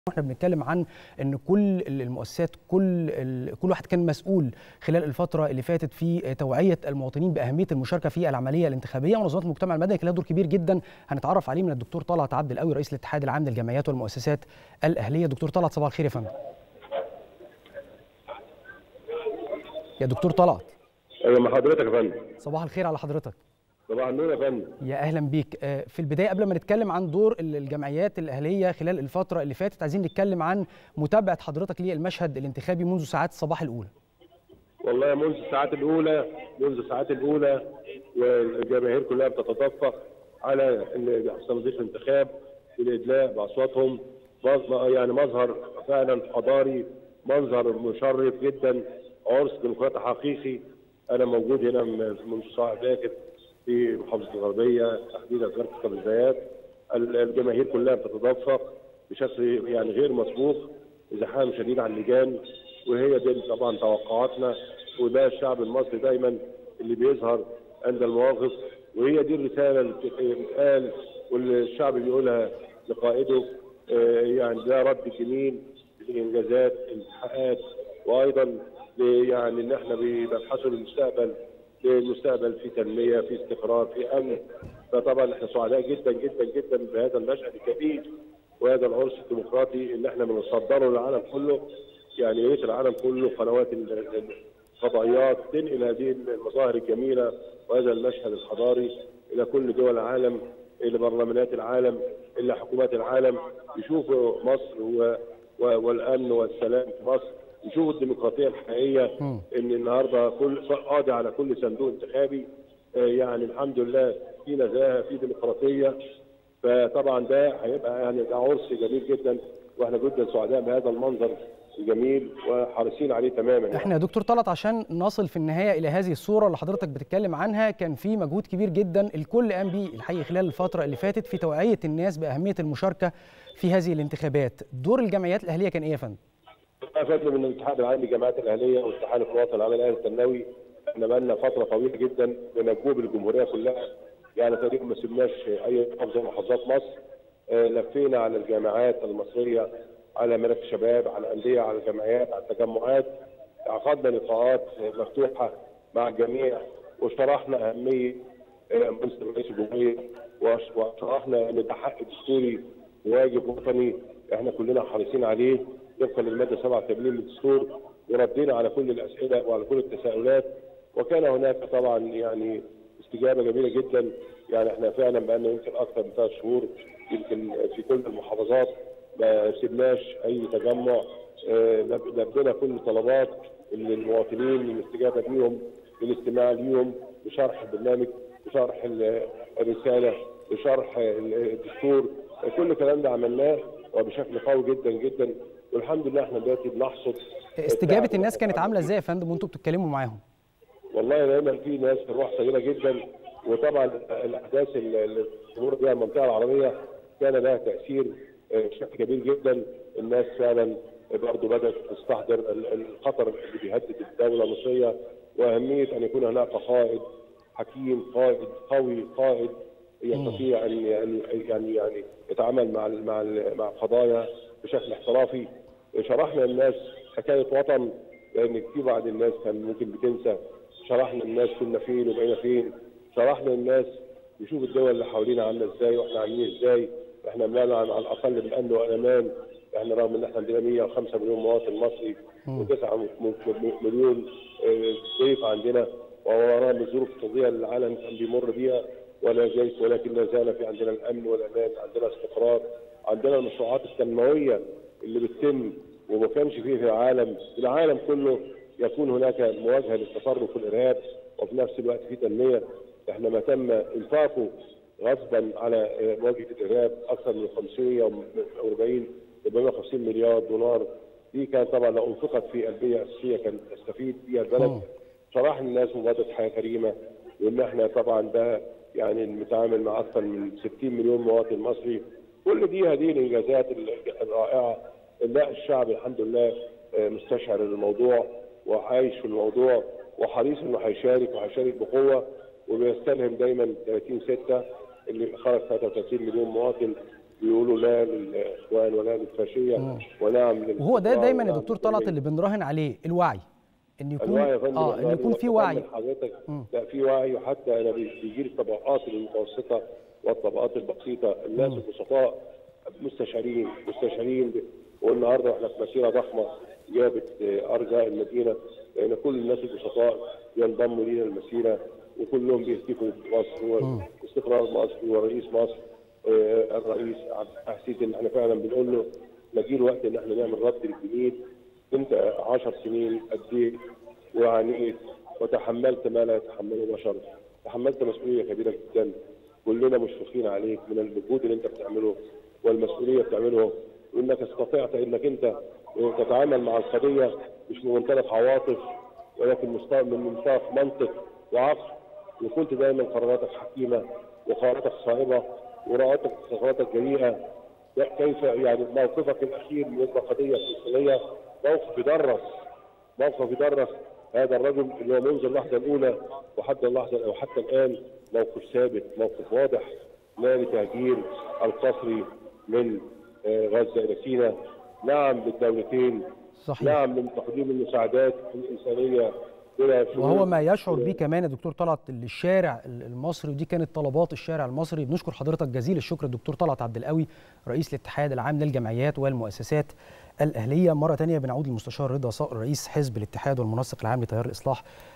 احنا بنتكلم عن ان كل المؤسسات كل كل واحد كان مسؤول خلال الفتره اللي فاتت في توعيه المواطنين باهميه المشاركه في العمليه الانتخابيه منظمات المجتمع المدني كان لها دور كبير جدا هنتعرف عليه من الدكتور طلعت عبد القوي رئيس الاتحاد العام للجمعيات والمؤسسات الاهليه دكتور طلعت صباح الخير يا فندم يا دكتور طلعت ايوه مع حضرتك يا فندم صباح الخير على حضرتك صباح النور يا فندم يا اهلا بيك في البدايه قبل ما نتكلم عن دور الجمعيات الاهليه خلال الفتره اللي فاتت عايزين نتكلم عن متابعه حضرتك للمشهد الانتخابي منذ ساعات الصباح الاولى والله منذ الساعات الاولى منذ الساعات الاولى والجماهير كلها بتتدفق على تنظيف الانتخاب والادلاء باصواتهم يعني مظهر فعلا حضاري منظر مشرف جدا عرس ديمقراطي حقيقي انا موجود هنا منذ ساعه باكر في محافظه الغربيه تحديدا غرفه القبزيات الجماهير كلها بتتدفق بشكل يعني غير مسبوق زحام شديد على اللجان وهي دي طبعا توقعاتنا وده الشعب المصري دايما اللي بيظهر عند المواقف وهي دي الرساله اللي بتتقال والشعب بيقولها لقائده يعني ده رد جميل للانجازات الحقات وايضا يعني ان احنا بنبحثوا للمستقبل للمستقبل في تنميه في استقرار في امن فطبعا احنا سعداء جدا جدا جدا بهذا المشهد الكبير وهذا العرس الديمقراطي اللي احنا بنصدره للعالم كله يعني يا ريت العالم كله قنوات الفضائيات تنقل هذه المظاهر الجميله وهذا المشهد الحضاري الى كل دول العالم الى برلمانات العالم الى حكومات العالم يشوفوا مصر و والامن والسلام في مصر يشوفوا الديمقراطيه الحقيقيه ان النهارده كل قاضي على كل صندوق انتخابي يعني الحمد لله في نزاهه في ديمقراطيه فطبعا ده هيبقى يعني ده عرس جميل جدا واحنا جدا سعداء بهذا المنظر الجميل وحريصين عليه تماما يعني. احنا يا دكتور طلعت عشان نصل في النهايه الى هذه الصوره اللي حضرتك بتتكلم عنها كان في مجهود كبير جدا الكل قام بيه الحقيقه خلال الفتره اللي فاتت في توعيه الناس باهميه المشاركه في هذه الانتخابات دور الجمعيات الاهليه كان ايه يا فندم انا فاكر من الاتحاد العالمي للجامعات الاهليه والتحالف الوطني العام الاهلي الثانوي احنا بقى لنا فتره طويله جدا بنجوب الجمهوريه كلها يعني تقريبا ما سيبناش اي محافظه من محافظات مصر آه لفينا على الجامعات المصريه على مراكز شباب على انديه على الجمعيات على التجمعات عقدنا لقاءات مفتوحه مع الجميع وشرحنا اهميه منصب رئيس الجمهوريه وشرحنا ان ده حق دستوري وواجب وطني احنا كلنا حريصين عليه طبقا للماده 87 من الدستور وردينا على كل الاسئله وعلى كل التساؤلات وكان هناك طبعا يعني استجابه جميله جدا يعني احنا فعلا بقى لنا يمكن اكثر من ثلاث شهور يمكن في كل المحافظات ما سيبناش اي تجمع لبينا كل طلبات المواطنين للاستجابه ليهم للاستماع ليهم لشرح البرنامج لشرح الرساله لشرح الدستور كل الكلام ده عملناه وبشكل قوي جدا جدا والحمد لله احنا دلوقتي بنحصد استجابه الناس كانت عامله ازاي يا فندم وانتم بتتكلموا معاهم؟ والله دايما في ناس الروح طيبه جدا وطبعا الاحداث اللي تمر بها المنطقه العربيه كان لها تاثير بشكل كبير جدا الناس فعلا برضه بدات تستحضر الخطر اللي بيهدد الدوله المصريه واهميه ان يكون هناك قائد حكيم قائد قوي قائد يستطيع ان يعني يعني يعني يتعامل مع مع مع القضايا بشكل احترافي شرحنا الناس حكايه وطن لان في بعض الناس كان ممكن بتنسى شرحنا الناس كنا فين وبقينا فين شرحنا الناس يشوف الدول اللي حوالينا عامله ازاي واحنا عاملين ازاي احنا بنعلن على الاقل بالامن والامان احنا رغم ان احنا عندنا 105 مليون مواطن مصري و9 مليون ضيف عندنا ورغم الظروف الطبيعيه اللي العالم كان بيمر بيها ولا زالت ولكن لا زال في عندنا الامن والامان عندنا استقرار عندنا المشروعات التنمويه اللي بتتم وما كانش فيه في العالم في العالم كله يكون هناك مواجهه للتطرف والارهاب وفي نفس الوقت في تنميه احنا ما تم انفاقه غصبا على مواجهه الارهاب اكثر من 540 450 مليار دولار دي كان طبعا لو انفقت في البيئه الاساسيه كان تستفيد بيها البلد شرح للناس مبادره حياه كريمه وان احنا طبعا ده يعني المتعامل مع اكثر من 60 مليون مواطن مصري كل دي هذه الانجازات الرائعه لا الشعب الحمد لله مستشعر الموضوع وعايش في الموضوع وحريص انه هيشارك وهيشارك بقوه وبيستلهم دايما 30 6 اللي خرج 33 مليون مواطن بيقولوا لا للاخوان ولا للفاشيه ونعم وهو ده دايما يا دكتور طلعت اللي بنراهن عليه الوعي ان يكون الوعي يا فندم اه ان يكون في وعي حضرتك لا في وعي وحتى انا بيجي لي الطبقات المتوسطه والطبقات البسيطه الناس البسطاء مستشارين مستشارين والنهارده احنا في مسيره ضخمه جابت ارجاء المدينه لان كل الناس البسطاء ينضموا لينا المسيره وكلهم بيهتفوا بمصر واستقرار مصر ورئيس مصر الرئيس عبد الحسيس ان احنا فعلا بنقول له نجي الوقت ان احنا نعمل ربط الجديد انت 10 سنين اديت وعانيت وتحملت ما لا يتحمله بشر تحملت مسؤوليه كبيره جدا كلنا مشفقين عليك من المجهود اللي انت بتعمله والمسؤوليه بتعمله وانك استطعت انك انت تتعامل مع القضيه مش من منطلق عواطف ولكن من منطلق منطق وعقل وكنت دايما قراراتك حكيمه وقراراتك صائبه ورأتك قراراتك جريئه كيف يعني موقفك الاخير من القضيه الفلسطينيه موقف يدرس موقف يدرس هذا الرجل اللي هو منذ اللحظه الاولى وحتى اللحظه او حتى الان موقف ثابت موقف واضح لا لتهجير القسري من غزه الى سيناء نعم للدولتين صحيح. نعم من تقديم المساعدات الانسانيه وهو ما يشعر به كمان يا دكتور طلعت الشارع المصري ودي كانت طلبات الشارع المصري بنشكر حضرتك جزيل الشكر الدكتور طلعت عبد القوي رئيس الاتحاد العام للجمعيات والمؤسسات الاهليه مره ثانيه بنعود للمستشار رضا صقر رئيس حزب الاتحاد والمنسق العام لتيار الاصلاح